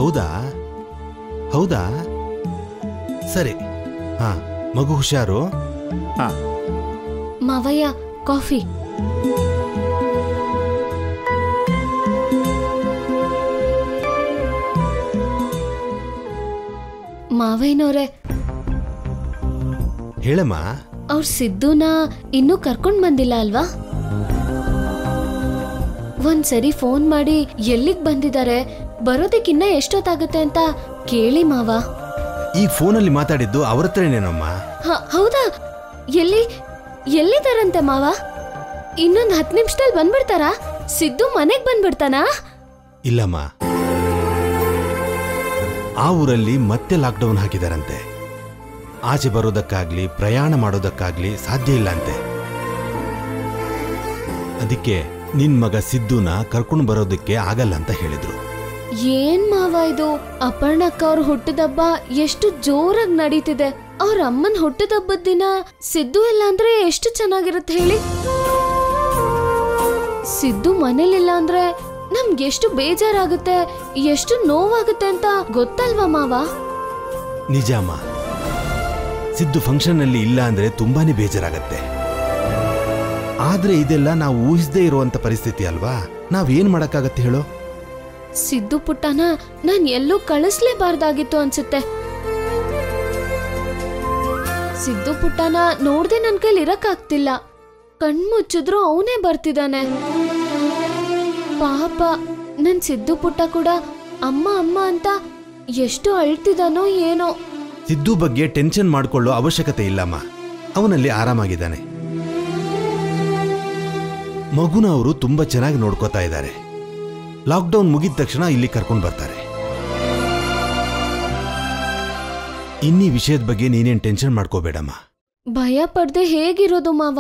ಹೌದಾ ಹೌದಾ ಸರಿ ಹಾ ಮಗು ಹುಷಾರು ಹಾ ಮಾವಯ್ಯ ಕಾಫಿ ಮಾವಯ್ಯನವ್ರೆ ಹೇಳಮ್ಮ ಅವ್ರ ಸಿದ್ದುನ ಇನ್ನೂ ಕರ್ಕೊಂಡ್ ಬಂದಿಲ್ಲ ಅಲ್ವಾ ಒಂದ್ಸರಿ ಫೋನ್ ಮಾಡಿ ಎಲ್ಲಿಗ್ ಬಂದಿದ್ದಾರೆ ಬರೋದಕ್ಕಿನ್ನ ಎಷ್ಟೊತ್ತಾಗುತ್ತೆ ಅಂತ ಕೇಳಿ ಮಾವ ಈಗ ಫೋನಲ್ಲಿ ಮಾತಾಡಿದ್ದು ಅವ್ರ ಹತ್ರನೇನಮ್ಮ ಹ ಹೌದಾ ಎಲ್ಲಿ ಎಲ್ಲಿದಾರಂತೆ ಮಾವ ಇನ್ನೊಂದ್ ಹತ್ತು ನಿಮಿಷದಲ್ಲಿ ಬಂದ್ಬಿಡ್ತಾರಾ ಸಿದ್ದು ಮನೆಗ್ ಬಂದ್ಬಿಡ್ತಾನಾ ಇಲ್ಲಮ್ಮ ಆ ಊರಲ್ಲಿ ಮತ್ತೆ ಲಾಕ್ಡೌನ್ ಹಾಕಿದಾರಂತೆ ಆಚೆ ಬರೋದಕ್ಕಾಗ್ಲಿ ಪ್ರಯಾಣ ಮಾಡೋದಕ್ಕಾಗ್ಲಿ ಸಾಧ್ಯ ಇಲ್ಲ ಅಂತೆ ಅದಕ್ಕೆ ನಿನ್ ಮಗ ಸಿದ್ದುನ ಕರ್ಕೊಂಡು ಬರೋದಕ್ಕೆ ಆಗಲ್ಲ ಅಂತ ಹೇಳಿದ್ರು ಏನ್ ಮಾವ ಇದು ಅಪರ್ಣಕ್ಕ ಅವ್ರ ಹುಟ್ಟದಬ್ಬ ಎಷ್ಟು ಜೋರಾಗಿ ನಡೀತಿದೆ ಅವ್ರ ಅಮ್ಮನ್ ಹುಟ್ಟದಬ್ಬದ ದಿನ ಸಿದ್ದು ಇಲ್ಲ ಅಂದ್ರೆ ಎಷ್ಟು ಚೆನ್ನಾಗಿರುತ್ತೆ ಹೇಳಿ ಸಿದ್ದು ಮನೇಲಿಲ್ಲ ಅಂದ್ರೆ ನಮ್ಗೆ ಎಷ್ಟು ಬೇಜಾರಾಗುತ್ತೆ ಎಷ್ಟು ನೋವಾಗುತ್ತೆ ಅಂತ ಗೊತ್ತಲ್ವಾ ಮಾವ ನಿಜಾಮ ಸಿದ್ದು ಫಂಕ್ಷನ್ನಲ್ಲಿ ಇಲ್ಲ ಅಂದ್ರೆ ತುಂಬಾನೇ ಬೇಜಾರಾಗತ್ತೆ ಆದ್ರೆ ಇದೆಲ್ಲ ನಾವು ಊಹಿಸದೇ ಇರುವಂತ ಪರಿಸ್ಥಿತಿ ಅಲ್ವಾ ನಾವೇನ್ ಮಾಡಕ್ಕಾಗತ್ತೆ ಹೇಳು ಸಿದ್ದು ಪುಟ್ಟನ ನಾನ್ ಎಲ್ಲೂ ಕಳಿಸ್ಲೇಬಾರ್ದಾಗಿತ್ತು ಅನ್ಸುತ್ತೆ ಸಿದ್ದು ಪುಟ್ಟನ ನೋಡ್ದೆ ನನ್ ಕೈಲಿ ಇರಕ್ಕಾಗ್ತಿಲ್ಲ ಕಣ್ಮುಚ್ಚಿದ್ರು ಅವನೇ ಬರ್ತಿದ್ದಾನೆ ಪಾಪ ನನ್ ಸಿದ್ದು ಪುಟ್ಟ ಕೂಡ ಅಮ್ಮ ಅಮ್ಮ ಅಂತ ಎಷ್ಟು ಅಳ್ತಿದಾನೋ ಏನೋ ಸಿದ್ದು ಬಗ್ಗೆ ಟೆನ್ಷನ್ ಮಾಡ್ಕೊಳ್ಳೋ ಅವಶ್ಯಕತೆ ಇಲ್ಲಮ್ಮ ಅವನಲ್ಲಿ ಆರಾಮಾಗಿದ್ದಾನೆ ಮಗುನ ಅವರು ತುಂಬಾ ಚೆನ್ನಾಗಿ ನೋಡ್ಕೋತಾ ಇದ್ದಾರೆ ಲಾಕ್ಡೌನ್ ಮುಗಿದ ತಕ್ಷಣ ಇಲ್ಲಿ ಕರ್ಕೊಂಡು ಬರ್ತಾರೆ ಇನ್ನೀ ವಿಷಯದ ಬಗ್ಗೆ ನೀನೇನ್ ಟೆನ್ಷನ್ ಮಾಡ್ಕೋಬೇಡಮ್ಮ ಭಯ ಪಡ್ದೆ ಹೇಗಿರೋದು ಮಾವ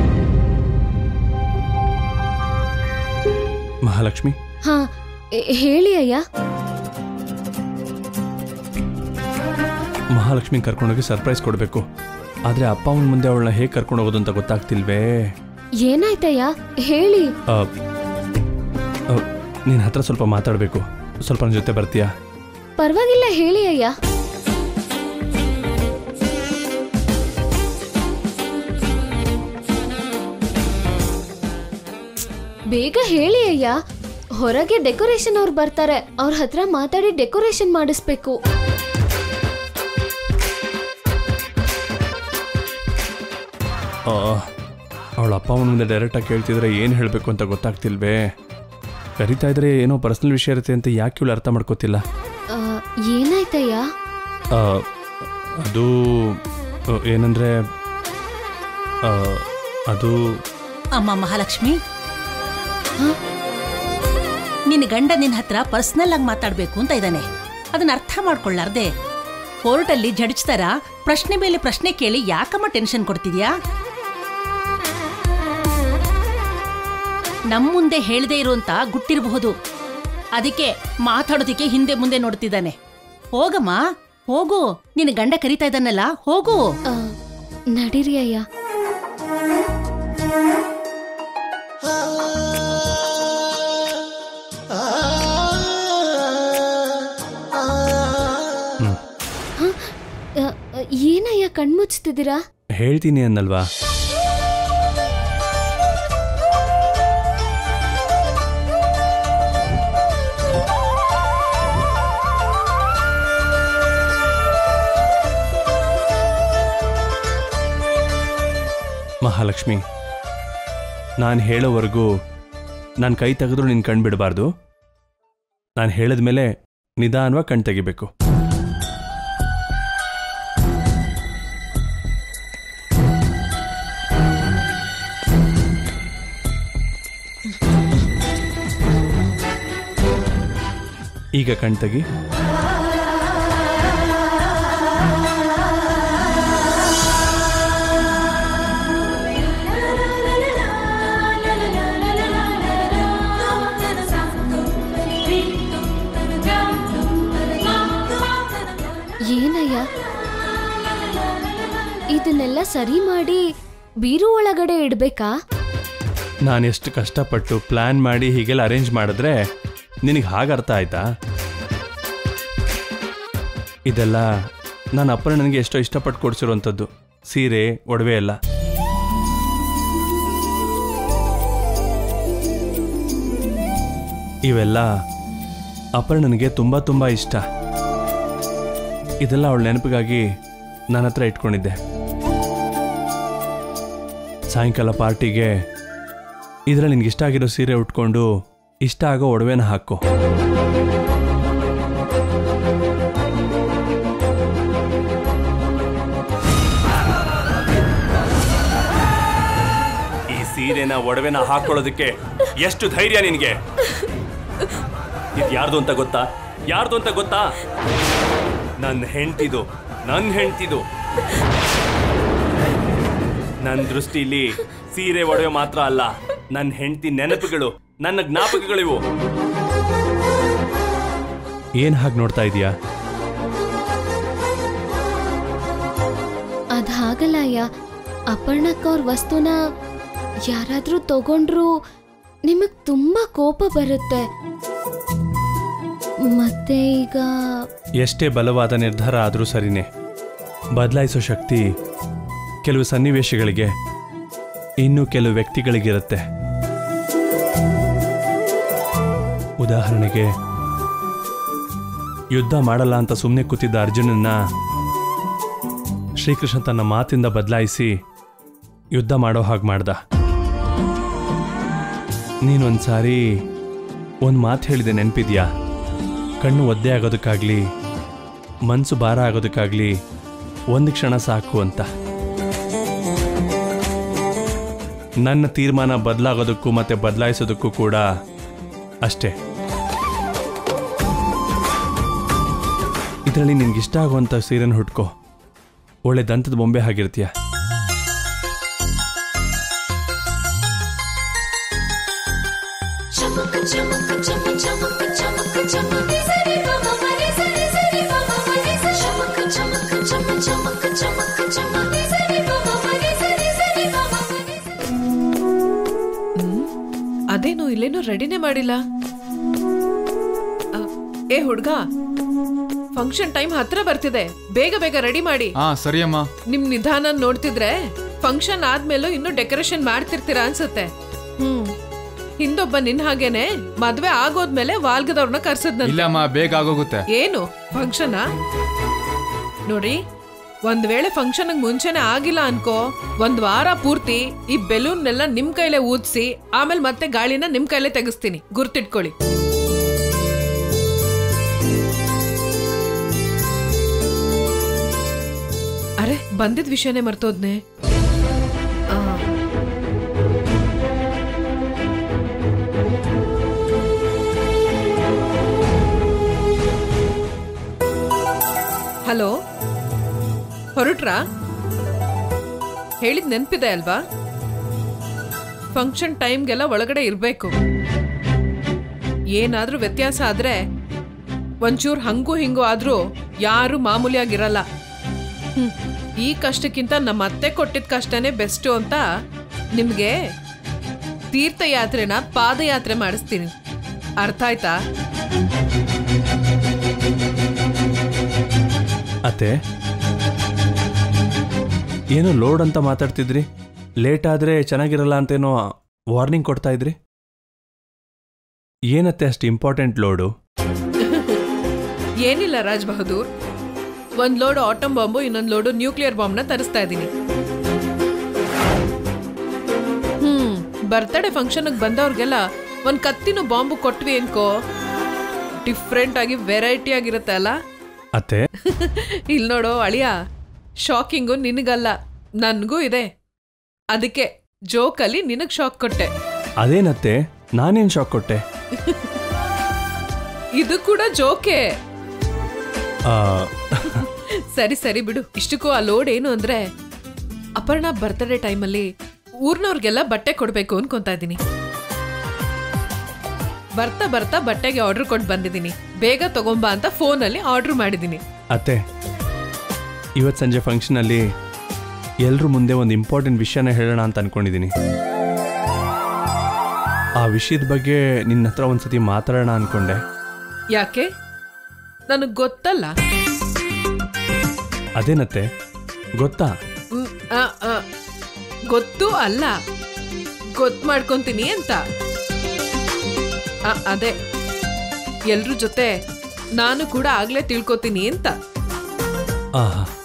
ಮಹಾಲಕ್ಷ್ಮಿ ಹಾ ಎ- ಹೇಳಿ ಅಯ್ಯ ಮಹಾಲಕ್ಷ್ಮಿ ಕರ್ಕೊಂಡೋಗಿ ಸರ್ಪ್ರೈಸ್ ಕೊಡಬೇಕು ಆದರೆ ಅಪ್ಪ ಅವನ ಮುಂದೆ ಅವಳನ್ನ ಹೇಗೆ ಕರ್ಕೊಂಡು ಹೋಗೋದು ಅಂತ ಗೊತ್ತಾಗ್ತಿಲ್ವೇ ಏನಾಯ್ತಯ್ಯ ಹೇಳಿ ನಿನ್ನ ಹತ್ರ ಸ್ವಲ್ಪ ಮಾತಾಡಬೇಕು ಸ್ವಲ್ಪ ನನ್ನ ಜೊತೆ ಬರ್ತೀಯಾ ಪರವಾಗಿಲ್ಲ ಹೇಳಿ ಅಯ್ಯ ಬೇಗ ಹೇಳಿ ಅಯ್ಯ ಹೊರಗೆ ಡೆಕೋರೇಷನ್ ಅವ್ರು ಬರ್ತಾರೆ ಅವ್ರ ಹತ್ರ ಮಾತಾಡಿ ಡೆಕೋರೇಷನ್ ಮಾಡಿಸ್ಬೇಕು ಅವಳ ಅಪ್ಪ ಅವನ ಮುಂದೆ ಡೈರೆಕ್ಟಾಗಿ ಕೇಳ್ತಿದ್ರೆ ಏನು ಹೇಳಬೇಕು ಅಂತ ಗೊತ್ತಾಗ್ತಿಲ್ವೇ ಕರಿತಾ ಇದ್ರೆ ಏನೋ ಪರ್ಸನಲ್ ವಿಷಯ ಇರುತ್ತೆ ಅಂತ ಯಾಕೆ ಇವಳು ಅರ್ಥ ಮಾಡ್ಕೋತಿಲ್ಲ ಆ, ಏನಾಯ್ತಯ್ಯ ಆ, ಅದು ಆ, ಏನಂದ್ರೆ ಆ, ಅದು ಅಮ್ಮ ಮಹಾಲಕ್ಷ್ಮಿ ಹ? ನಿನ್ನ ಗಂಡ ನಿನ್ನ ಹತ್ರ ಪರ್ಸನಲ್ ಆಗಿ ಮಾತಾಡ್ಬೇಕು ಅಂತ ಇದ್ದಾನೆ ಅದನ್ನ ಅರ್ಥ ಮಾಡ್ಕೊಳ್ಳಾರ್ದೆ ಕೋರ್ಟಲ್ಲಿ ಜಡ್ಜ್ ತರ ಪ್ರಶ್ನೆ ಮೇಲೆ ಪ್ರಶ್ನೆ ಕೇಳಿ ಯಾಕಮ್ಮ ಟೆನ್ಷನ್ ಕೊಡ್ತಿದ್ಯಾ ನಮ್ ಮುಂದೆ ಹೇಳದೇ ಇರುವಂತ ಗುಟ್ಟಿರಬಹುದು ಅದಕ್ಕೆ ಮಾತಾಡೋದಕ್ಕೆ ಹಿಂದೆ ಮುಂದೆ ನೋಡ್ತಿದ್ದಾನೆ ಹೋಗಮ್ಮ ಹೋಗು ನಿನ್ನ ಗಂಡ ಕರಿತಾ ಇದ್ದಾನಲ್ಲ ಹೋಗು ಆ, ನಡೀರಿ ಅಯ್ಯ ಹ? ಆ, ಆ, ಏನಯ್ಯ ಕಣ್ಮುಚ್ತಿದ್ದೀರಾ ಹೇಳ್ತೀನಿ ಅನ್ನಲ್ವಾ ಮಹಾಲಕ್ಷ್ಮಿ ನಾನು ಹೇಳೋವರೆಗೂ ನಾನು ಕೈ ತೆಗೆದ್ರು ನಿನ್ನ ಕಣ್ ಬಿಡಬಾರ್ದು ನಾನು ಹೇಳಿದ ಮೇಲೆ ನಿಧಾನವಾಗಿ ಕಣ್ ತೆಗಿಬೇಕು ಈಗ ಕಣ್ ತೆಗಿ ಏನಯ್ಯ ಇದನ್ನೆಲ್ಲ ಸರಿ ಮಾಡಿ ಬೀರು ಒಳಗಡೆ ಇಡ್ಬೇಕಾ ನಾನು ಎಷ್ಟು ಕಷ್ಟಪಟ್ಟು ಪ್ಲ್ಯಾನ್ ಮಾಡಿ ಹೀಗೆಲ್ಲ ಅರೇಂಜ್ ಮಾಡಿದ್ರೆ ನಿನಗೆ ಹಾಗೆ ಅರ್ಥ ಆಯ್ತಾ ಇದೆಲ್ಲ ನನ್ನ ಅಪ್ಪನ ನನಗೆ ಎಷ್ಟೋ ಇಷ್ಟಪಟ್ಟು ಕೊಡ್ಸಿರುವಂಥದ್ದು ಸೀರೆ ಒಡವೆ ಎಲ್ಲ ಇವೆಲ್ಲ ಅಪರ್ಣನಿಗೆ ತುಂಬ ತುಂಬ ಇಷ್ಟ ಇದೆಲ್ಲ ಅವಳ ನೆನಪಿಗಾಗಿ ನನ್ನ ಹತ್ರ ಇಟ್ಕೊಂಡಿದ್ದೆ ಸಾಯಂಕಾಲ ಪಾರ್ಟಿಗೆ ಇದರಲ್ಲಿ ನಿನ್ಗೆ ಇಷ್ಟ ಆಗಿರೋ ಸೀರೆ ಉಟ್ಕೊಂಡು ಇಷ್ಟ ಆಗೋ ಒಡವೆನ ಹಾಕೋ ಈ ಸೀರೆನ ಒಡವೆನ ಹಾಕೊಳ್ಳೋದಕ್ಕೆ ಎಷ್ಟು ಧೈರ್ಯ ನಿನಗೆ ಇದು ಯಾರ್ದು ಅಂತ ಗೊತ್ತಾ ಯಾರ್ದು ಅಂತ ಗೊತ್ತಾ ನನ್ನ ಹೆಂಡ್ತಿದು ನನ್ನ ಹೆಂಡ್ತಿದು ನನ್ನ ದೃಷ್ಟಿಲಿ ಸೀರೆ ಒಡವೆ ಮಾತ್ರ ಅಲ್ಲ ನನ್ನ ಹೆಂಡತಿ ನೆನಪುಗಳು ನನ್ನ ಜ್ಞಾಪಕಗಳಿವು ಏನ್ ಹಾಗೆ ನೋಡ್ತಾ ಇದೀಯಾ ಅದ್ ಹಾಗಲ್ಲ ಅಯ್ಯ ಅಪರ್ಣಕ್ಕ ಅವ್ರ ವಸ್ತುನ ಯಾರಾದ್ರೂ ತಗೊಂಡ್ರು ನಿಮಗ್ ತುಂಬಾ ಕೋಪ ಬರುತ್ತೆ ಮತ್ತೆ ಈಗ ಎಷ್ಟೇ ಬಲವಾದ ನಿರ್ಧಾರ ಆದರೂ ಸರಿನೇ ಬದಲಾಯಿಸೋ ಶಕ್ತಿ ಕೆಲವು ಸನ್ನಿವೇಶಗಳಿಗೆ ಇನ್ನು ಕೆಲವು ವ್ಯಕ್ತಿಗಳಿಗಿರುತ್ತೆ ಉದಾಹರಣೆಗೆ ಯುದ್ಧ ಮಾಡಲ್ಲ ಅಂತ ಸುಮ್ಮನೆ ಕೂತಿದ್ದ ಅರ್ಜುನನ್ನ ಶ್ರೀಕೃಷ್ಣ ತನ್ನ ಮಾತಿಂದ ಬದಲಾಯಿಸಿ ಯುದ್ಧ ಮಾಡೋ ಹಾಗೆ ಮಾಡ್ದ ನೀನೊಂದ್ಸಾರಿ ಒಂದು ಮಾತು ಹೇಳಿದೆ ನೆನಪಿದ್ಯಾ ಕಣ್ಣು ಒದ್ದೆ ಆಗೋದಕ್ಕಾಗ್ಲಿ ಮನಸ್ಸು ಭಾರ ಆಗೋದಕ್ಕಾಗ್ಲಿ ಒಂದು ಕ್ಷಣ ಸಾಕು ಅಂತ ನನ್ನ ತೀರ್ಮಾನ ಬದಲಾಗೋದಕ್ಕೂ ಮತ್ತೆ ಬದಲಾಯಿಸೋದಕ್ಕೂ ಕೂಡ ಅಷ್ಟೇ ಇದರಲ್ಲಿ ನಿನ್ಗಿಷ್ಟ ಆಗುವಂಥ ಸೀರೆನ ಹುಟ್ಕೋ ಒಳ್ಳೆ ದಂತದ ಬೊಂಬೆ ಆಗಿರ್ತೀಯ ಚಮಕ ಚಮಕ ಚಮ ಚಮಕ ಚಮಕ ಚಮ ಸರಿ ಪಮ ಮನಿ ಸರಿ ಸರಿ ಪಮ ಮನಿ ಸ ಚಮಕ ಚಮಕ ಚಮ ಚಮಕ ಚಮಕ ಚಮ ಸರಿ ಪಮ ಮನಿ ಸರಿ ಸರಿ ಪಮ ಮನಿ ಅದೇನು ಇಲ್ಲೇನು ರೆಡಿನೇ ಮಾಡಿಲ್ಲ ಅ, ಏ ಹುಡ್ಗ ಫಂಕ್ಷನ್ ಟೈಮ್ ಹತ್ರ ಬರ್ತಿದೆ ಬೇಗ ಬೇಗ ರೆಡಿ ಮಾಡಿ ಹಾ ಸರಿಯಮ್ಮ ನಿಮ್ ನಿಧಾನ ನೋಡ್ತಿದ್ರೆ ಫಂಕ್ಷನ್ ಆದ್ಮೇಲೂ ಇನ್ನು ಡೆಕೋರೇಷನ್ ಮಾಡ್ತಿರ್ತೀರಾ ಅನ್ಸುತ್ತೆ ಹ್ಮ್ ಹಿಂದೊಬ್ಬ ನಿನ್ ಹಾಗೇನೆ ಮದ್ವೆ ಆಗೋದ್ಮೇಲೆ ವಾಲ್ಗದವ್ರನ್ನ ಕರ್ಸದ್ನಂತೆ ಇಲ್ಲಮ್ಮ ಬೇಗ ಆಗೋಗುತ್ತೆ ಏನು ಫಂಕ್ಷನ್ ನೋಡಿ ಒಂದ್ ವೇಳೆ ಫಂಕ್ಷನ್ ಮುಂಚೆನೆ ಆಗಿಲ್ಲ ಅನ್ಕೋ ಒಂದ್ ವಾರ ಪೂರ್ತಿ ಈ ಬೆಲೂನ್ನೆಲ್ಲ ನಿಮ್ ಕೈಲೇ ಊದ್ಸಿ ಆಮೇಲೆ ಮತ್ತೆ ಗಾಳಿನ ನಿಮ್ ಕೈಲೇ ತೆಗಿಸ್ತೀನಿ ಗುರ್ತಿಟ್ಕೊಳ್ಳಿ ಅರೆ ಬಂದಿದ್ ವಿಷಯನೇ ಮರ್ತೋದ್ನೆ ಆ. ಹಲೋ ಹೊರಟ್ರಾ ಹೇಳಿದ್ ನೆನ್ಪಿದೆ ಅಲ್ವಾ ಫಂಕ್ಷನ್ ಟೈಮ್ಗೆಲ್ಲ ಒಳಗಡೆ ಇರಬೇಕು ಏನಾದ್ರೂ ವ್ಯತ್ಯಾಸ ಆದ್ರೆ ಒಂಚೂರು ಹಂಗೂ ಹಿಂಗೂ ಆದ್ರೂ ಯಾರು ಮಾಮೂಲಿಯಾಗಿರಲ್ಲ ಹ್ಮ್. ಈ ಕಷ್ಟಕ್ಕಿಂತ ನಮ್ಮ ಅತ್ತೆ ಕೊಟ್ಟಿದ್ದ ಕಷ್ಟನೇ ಬೆಸ್ಟು ಅಂತ ನಿಮ್ಗೆ ತೀರ್ಥಯಾತ್ರೆನ ಪಾದಯಾತ್ರೆ ಮಾಡಿಸ್ತೀನಿ ಅರ್ಥ ಆಯ್ತಾ ಅತ್ತೆ ಏನೋ ಲೋಡ್ ಅಂತ ಮಾತಾಡ್ತಿದ್ರಿ ಲೇಟ್ ಆದರೆ ಚೆನ್ನಾಗಿರಲ್ಲ ಅಂತೇನೋ ವಾರ್ನಿಂಗ್ ಕೊಡ್ತಾ ಇದ್ರಿ ಏನತ್ತೆ ಅಷ್ಟು ಇಂಪಾರ್ಟೆಂಟ್ ಲೋಡು ಏನಿಲ್ಲ ರಾಜ್ ಬಹದ್ದೂರ್ ಒಂದ್ ಲೋಡ್ ಆಟಮ್ ಬಾಂಬು ಇನ್ನೊಂದ್ ಲೋಡು ನ್ಯೂಕ್ಲಿಯರ್ ಬಾಂಬ್ನ ತರಿಸ್ತಾ ಇದ್ದೀನಿ ಹ್ಮ್ ಬರ್ತಡೇ ಫಂಕ್ಷನ್ಗೆ ಬಂದವ್ರಿಗೆಲ್ಲ ಒಂದ್ ಕತ್ತಿನ ಬಾಂಬು ಕೊಟ್ವಿ ಅನ್ಕೋ ಡಿಫ್ರೆಂಟ್ ಆಗಿ ವೆರೈಟಿ ಆಗಿರುತ್ತೆ ಅಲ್ಲ ಅತ್ತೆ ಇಲ್ಲಿ ನೋಡು ಅಳಿಯ ಶಾಕಿಂಗು ನಿನಗಲ್ಲ ನನ್ಗೂ ಇದೆ ಅದಕ್ಕೆ ಜೋಕಲ್ಲಿ ನಿನಗ್ ಶಾಕ್ ಕೊಟ್ಟೆ ಅದೇನತ್ತೆ ನಾನೇನು ಶಾಕ್ ಕೊಟ್ಟೆ ಇದು ಕೂಡ ಜೋಕೆ ಆ, ಸರಿ ಸರಿ ಬಿಡು ಇಷ್ಟಕ್ಕೂ ಆ ಲೋಡ್ ಏನು ಅಂದ್ರೆ ಅಪರ್ಣ ಬರ್ತ್ಡೇ ಟೈಮಲ್ಲಿ ಊರ್ನವ್ರಿಗೆಲ್ಲ ಬಟ್ಟೆ ಕೊಡ್ಬೇಕು ಅನ್ಕೊಂತಾ ಇದ್ದೀನಿ ಬರ್ತಾ ಬರ್ತಾ ಬಟ್ಟೆಗೆ ಆರ್ಡರ್ ಕೊಟ್ಟು ಬಂದಿದ್ದೀನಿ ಬೇಗ ತಗೊಂಬಾ ಅಂತ ಫೋನಲ್ಲಿ ಆರ್ಡರ್ ಮಾಡಿದ್ದೀನಿ ಅತ್ತೆ ಇವತ್ತು ಸಂಜೆ ಫಂಕ್ಷನಲ್ಲಿ ಎಲ್ಲರೂ ಮುಂದೆ ಒಂದು ಇಂಪಾರ್ಟೆಂಟ್ ವಿಷಯನ ಹೇಳೋಣ ಅಂತ ಅನ್ಕೊಂಡಿದ್ದೀನಿ ಆ ವಿಷಯದ ಬಗ್ಗೆ ನಿನ್ನ ಹತ್ರ ಒಂದ್ಸತಿ ಮಾತಾಡೋಣ ಅನ್ಕೊಂಡೆ ಯಾಕೆ ನನಗ್ ಗೊತ್ತಲ್ಲ ಅದೇನತ್ತೆ ಗೊತ್ತಾ ಹ್ಮ್, ಆ, ಆ, ಗೊತ್ತು ಅಲ್ಲ ಗೊತ್ತು ಮಾಡ್ಕೊಂತೀನಿ ಅಂತ ಆ, ಅದೇ ಎಲ್ರ ಜೊತೆ ನಾನು ಕೂಡ ಆಗ್ಲೇ ತಿಳ್ಕೊತೀನಿ ಅಂತ ಆಹಾ